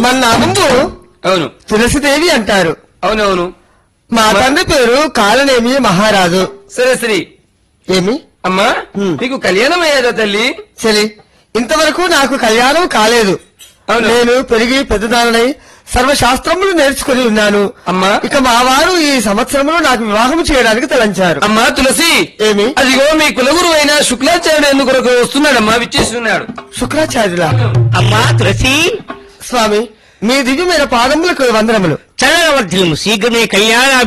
మన నా ముందు అవును తులసిదేవి అంటారు అవునవును మా తండ్రి పేరు కాలనేమి మహారాజు సరే సరే ఏమి అమ్మా హ్మ్. నీకు కళ్యాణం అయ్యేదా తల్లి చెలి ఇంతవరకు నాకు కళ్యాణం కాలేదు అవును. నేను పెరిగి పెద్దదానై సర్వశాస్త్రములు నేర్చుకుని ఉన్నాను అమ్మా. ఇక మా వారు ఈ సంవత్సరంలో నాకు వివాహం చేయడానికి తలంచారు అమ్మా తులసి ఏమి అదిగో మీ కులగురు అయిన శుక్లాచార్యుడు ఎందుకు కొరకు వస్తున్నాడమ్మా విచ్చేస్తున్నాడు శుక్రాచార్యుల అమ్మా తులసి స్వామి మీ దివ్యమైన పాదములకు వందనములు చల్లవర్ధనము శీఘ్రమే కళ్యాణ